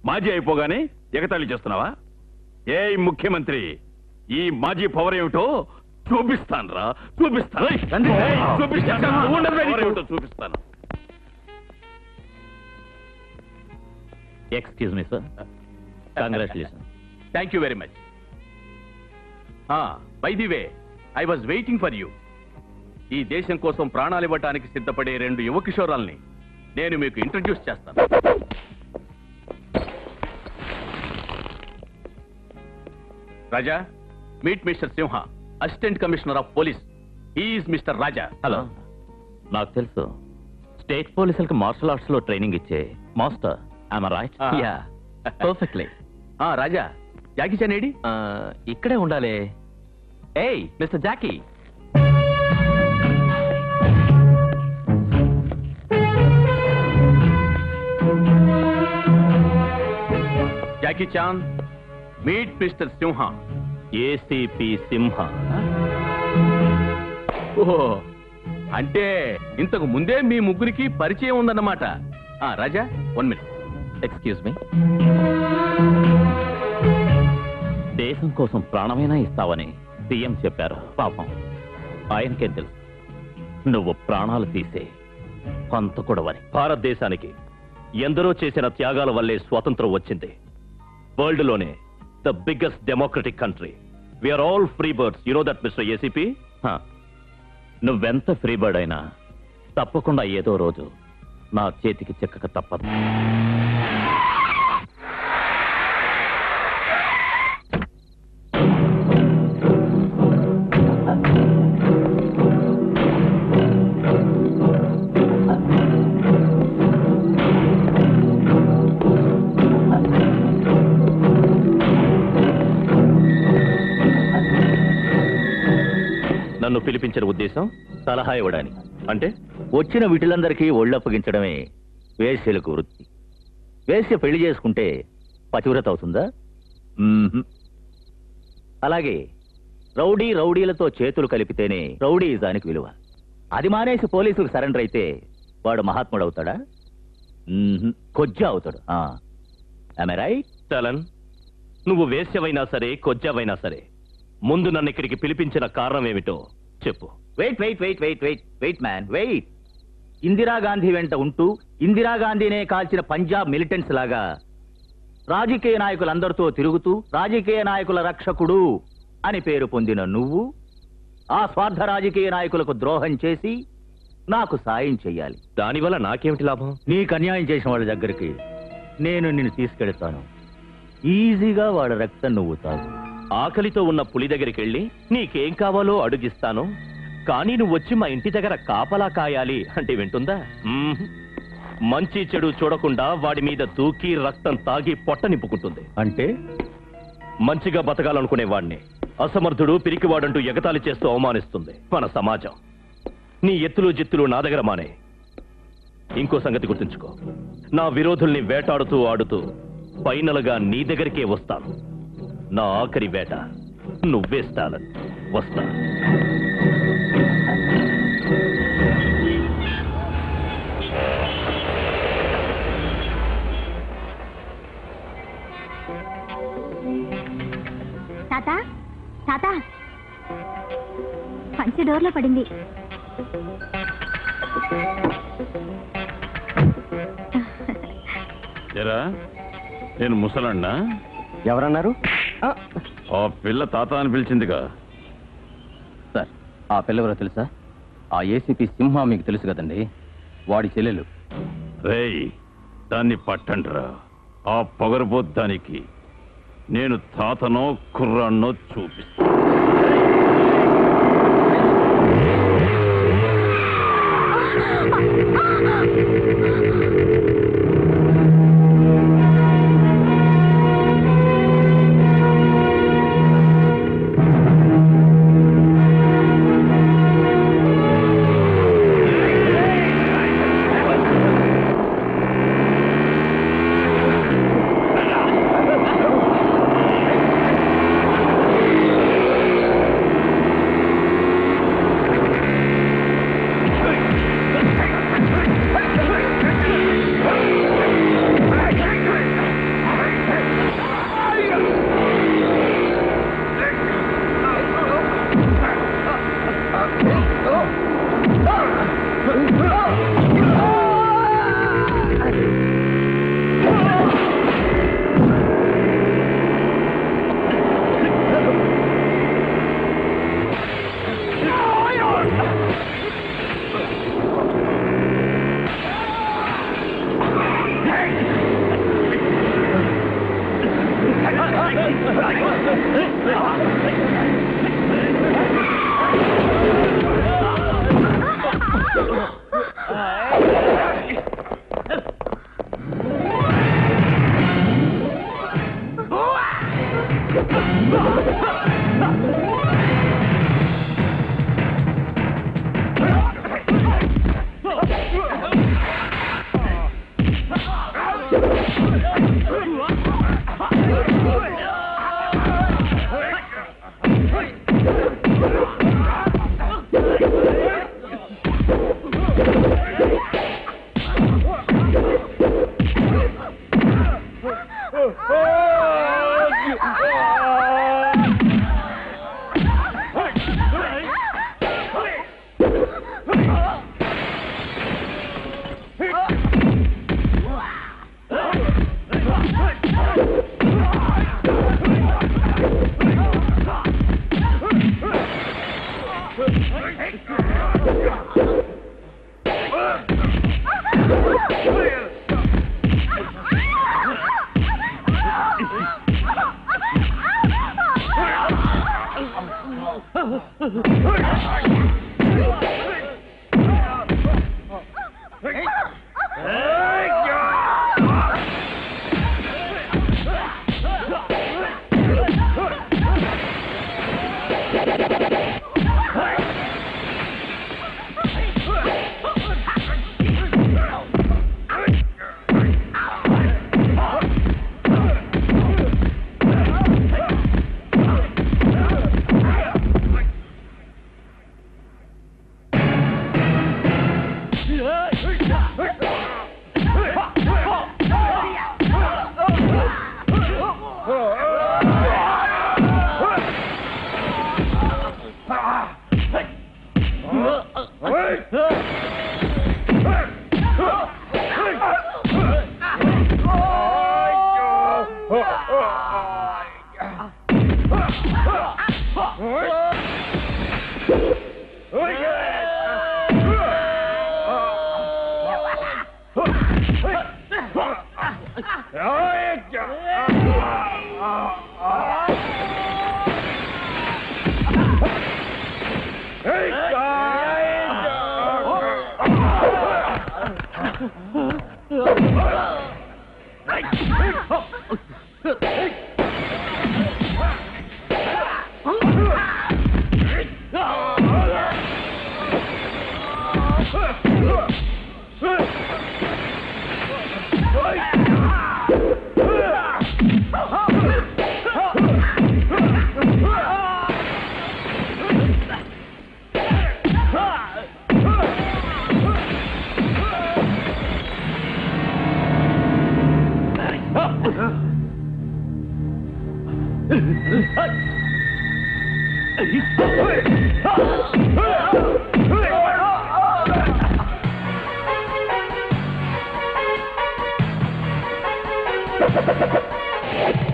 మాజీ అయిపోగానే ఎగతాళి చేస్తున్నావా ఏ ముఖ్యమంత్రి ఈ మాజీ పవర్ ఏమిటో చూపిస్తాను రా చూపిస్తాను రండి. ఏయ్, చూపిస్తాను నువ్వు ఉండదు పవర్ నీకు. ఏమిటో చూపిస్తాను excuse me sir congratulation thank you very much by the way I was waiting for you ఈ దేశం కోసం ప్రాణాలు ఇవ్వటానికి సిద్ధపడే రెండు యువ కిషోరాల్ని నేను మీకు ఇంట్రడ్యూస్ చేస్తాను Raja meet mister Simha assistant commissioner of police is mister Raja hello నాకు తెలుసు స్టేట్ పోలీసులకి మార్షల్ ఆర్ట్స్ లో ట్రైనింగ్ ఇచ్చే master I'm right Ah. Yeah perfectly ఆ రాజా జాకీ చాన్ ఏడి ఇక్కడే ఉండాలి ఏయ్ mister Jackie Jackie Chan meet mister Simha ACP Simha ఓహో అంటే ఇంతకు ముందే మీ ముగ్గురికి పరిచయం ఉందన్నమాట ఆ Raja one minute excuse me దేశం కోసం ప్రాణమైనా ఇస్తావని సీఎం చెప్పారు పాపం ఆయనకేం తెలుసు నువ్వు ప్రాణాలు తీసే హంతకుడవని భారతదేశానికి ఎందరో చేసిన త్యాగాల వల్లే స్వాతంత్రం వచ్చింది వరల్డ్ లోనే the biggest democratic country we are all free birds you know that mister ACP నువ్వెంత ఫ్రీ బర్డ్ అయినా తప్పకుండా ఏదో రోజు నా చేతికి చిక్కక తప్పదు నన్ను పిలిపించిన ఉద్దేశం సలహా ఇవ్వడానికి అంటే వచ్చిన వీటిలందరికీ ఒళ్ళప్పగించడమే వేశ్యలకు వృత్తి వేశ్య పెళ్లి చేసుకుంటే పతివ్రత అవుతుందా మ్మ్హ్. అలాగే రౌడీ రౌడీలతో చేతులు కలిపితేనే రౌడీజానికి విలువ అది మానేసి పోలీసులకు సరెండర్ అయితే వాడు మహాత్ముడు అవుతాడా మ్మ్హ్. కొజ్జా అవుతాడు రైట్ చలన్ నువ్వు వేశ్యవైనా సరే కొజ్జావైనా సరే ముందు నన్ను ఇక్కడికి పిలిపించిన కారణం ఏమిటో చెప్పు wait wait wait wait wait wait man wait Indira Gandhi వెంట ఉంటూ ఇందిరాగాంధీనే కాల్చిన పంజాబ్ మిలిటెంట్స్ లాగా రాజకీయ నాయకులందరితో తిరుగుతూ రాజకీయ నాయకుల రక్షకుడు అని పేరు పొందిన నువ్వు ఆ స్వార్థ రాజకీయ నాయకులకు ద్రోహం చేసి నాకు సాయం చెయ్యాలి దానివల్ల నాకేమిటి లాభం నీకు అన్యాయం చేసిన వాళ్ళ దగ్గరికి నేను నిన్ను తీసుకెళ్తాను ఈజీగా వాళ్ళ రక్తం నువ్వు తాగు ఆకలితో ఉన్న పులి దగ్గరికి వెళ్ళి నీకేం కావాలో అడుగిస్తాను కానీ నువ్వు వచ్చి మా ఇంటి దగ్గర కాపలా కాయాలి అంటే వింటుందా మ్మ్. మంచి చెడు చూడకుండా వాడి మీద దూకి రక్తం తాగి పొట్ట నింపుకుంటుంది అంటే మంచిగా బతకాలనుకునే వాడిని అసమర్థుడు పిరికివాడంటూ ఎగతాళి చేస్తూ అవమానిస్తుంది మన సమాజం నీ ఎత్తులు జిత్తులు నా దగ్గర మానే ఇంకో సంగతి గుర్తుంచుకో నా విరోధుల్ని వేటాడుతూ ఆడుతూ ఫైనల్గా నీ దగ్గరికే వస్తాను నా ఆఖరి వేట నువ్వేస్తాలని వస్తా తాత తాత పంచి డోర్లో పడింది ఎరా నేను ముసలన్నా ఎవరన్నారు ఆ పిల్ల తాత అని పిలిచిందిగా సార్ ఆ పిల్లవరో తెలుసా ఆ ఏసీపీ సింహ మీకు తెలుసు కదండి వాడి చెల్లెలు రేయ్ దాన్ని పట్టండిరా ఆ పొగరబోద్దానికి నేను తాతనో కుర్రాన్నో చూపిస్తా ఆ ఆ